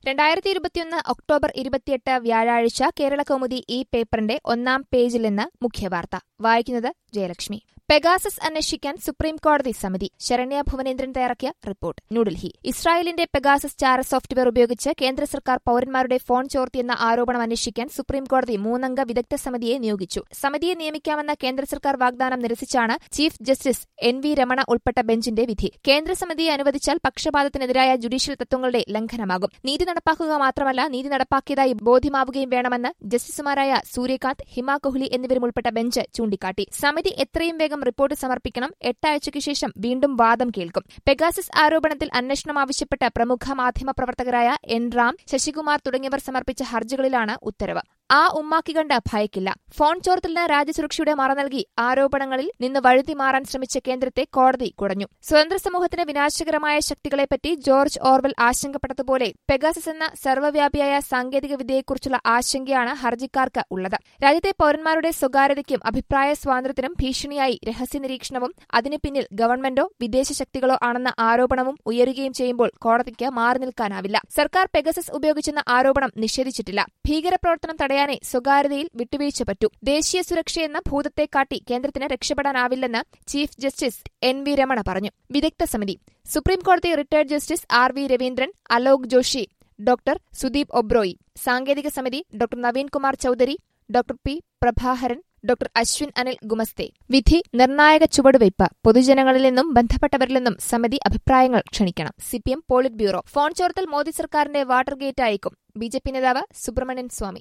രണ്ടായിരത്തി ഇരുപത്തിയൊന്ന് ഒക്ടോബർ ഇരുപത്തിയെട്ട് വ്യാഴാഴ്ച കേരള കൗമുദി ഈ പേപ്പറിന്റെ ഒന്നാം പേജിൽ നിന്ന് മുഖ്യവാർത്ത വായിക്കുന്നത് ജയലക്ഷ്മി പെഗാസസ് അന്വേഷിക്കാൻ സുപ്രീം കോടതി സമിതി ശരണ്യ ഭുവനേന്ദ്രൻ തയ്യാറാക്കിയ റിപ്പോർട്ട് ന്യൂഡൽഹി ഇസ്രായേലിന്റെ പെഗാസസ് ചാര സോഫ്റ്റ്വെയർ ഉപയോഗിച്ച് കേന്ദ്ര സർക്കാർ പൌരന്മാരുടെ ഫോൺ ചോർത്തിയെന്ന ആരോപണം അന്വേഷിക്കാൻ സുപ്രീം കോടതി മൂന്നംഗ വിദഗ്ധ സമിതിയെ നിയോഗിച്ചു സമിതിയെ നിയമിക്കാമെന്ന കേന്ദ്ര സർക്കാർ വാഗ്ദാനം നിരസിച്ചാണ് chief justice N V Ramana ഉൾപ്പെട്ട ബെഞ്ചിന്റെ വിധി കേന്ദ്ര സമിതിയെ അനുവദിച്ചാൽ പക്ഷപാതത്തിനെതിരായ ജുഡീഷ്യൽ തത്വങ്ങളുടെ ലംഘനമാകും നീതി നടപ്പാക്കുക മാത്രമല്ല നീതി നടപ്പാക്കിയതായി ബോധ്യമാവുകയും വേണമെന്ന് ജസ്റ്റിസുമാരായ സൂര്യകാന്ത് ഹിമ കോഹ്ലി എന്നിവരും ഉൾപ്പെട്ട ബെഞ്ച് ചൂണ്ടിക്കാട്ടി സമിതി എത്രയും വേഗം റിപ്പോർട്ട് സമർപ്പിക്കണം എട്ടാഴ്ചയ്ക്ക് ശേഷം വീണ്ടും വാദം കേൾക്കും പെഗാസസ് ആരോപണത്തിൽ അന്വേഷണം ആവശ്യപ്പെട്ട് പ്രമുഖ മാധ്യമ പ്രവർത്തകരായ എൻ റാം ശശികുമാർ തുടങ്ങിയവർ സമർപ്പിച്ച ഹർജികളിലാണ് ഉത്തരവ് ആ ഉമ്മാക്കി കണ്ട് ഭയക്കില്ല ഫോൺ ചോർത്തലിന് രാജ്യസുരക്ഷയുടെ മറ നൽകി ആരോപണങ്ങളിൽ നിന്ന് വഴുതി മാറാൻ ശ്രമിച്ച കേന്ദ്രത്തെ കോടതി കുടഞ്ഞു സ്വതന്ത്ര സമൂഹത്തിന് വിനാശകരമായ ശക്തികളെപ്പറ്റി ജോർജ് ഓർവൽ ആശങ്കപ്പെട്ടതുപോലെ പെഗാസസ് എന്ന സർവ്വവ്യാപിയായ സാങ്കേതിക വിദ്യയെക്കുറിച്ചുള്ള ആശങ്കയാണ് ഹർജിക്കാർക്ക് ഉള്ളത് രാജ്യത്തെ പൌരന്മാരുടെ സ്വകാര്യതയ്ക്കും അഭിപ്രായ സ്വാതന്ത്ര്യത്തിനും ഭീഷണിയായി രഹസ്യ നിരീക്ഷണവും അതിനു പിന്നിൽ ഗവൺമെന്റോ വിദേശ ശക്തികളോ ആണെന്ന ആരോപണവും ഉയരുകയും ചെയ്യുമ്പോൾ കോടതിക്ക് മാറി നിൽക്കാനാവില്ല സർക്കാർ പെഗസസ് ഉപയോഗിച്ചെന്ന ആരോപണം നിഷേധിച്ചിട്ടില്ല ഭീകരപ്രവർത്തനം തടയാനേ സ്വകാര്യതയിൽ വിട്ടുവീഴ്ച പറ്റൂ ദേശീയ സുരക്ഷയെന്ന ഭൂതത്തെ കാട്ടി കേന്ദ്രത്തിന് രക്ഷപ്പെടാനാവില്ലെന്ന് chief justice N V Ramana പറഞ്ഞു വിദഗ്ധ സമിതി സുപ്രീംകോടതി retired justice R V Raveendran Alok Joshi doctor Sudeep Oberoi സാങ്കേതിക സമിതി doctor Naveen Kumar Chaudhary doctor P Prabaharan doctor Ashwin Anil Gumaste വിധി നിർണായക ചുവടുവയ്പ് പൊതുജനങ്ങളിൽ നിന്നും ബന്ധപ്പെട്ടവരിൽ നിന്നും സമിതി അഭിപ്രായങ്ങൾ ക്ഷണിക്കണം സിപിഎം പോളിറ്റ് ബ്യൂറോ ഫോൺ ചോർത്തൽ മോദി സർക്കാരിന്റെ വാട്ടർ ഗേറ്റ് അയക്കും ബി ജെ പി നേതാവ് സുബ്രഹ്മണ്യൻ സ്വാമി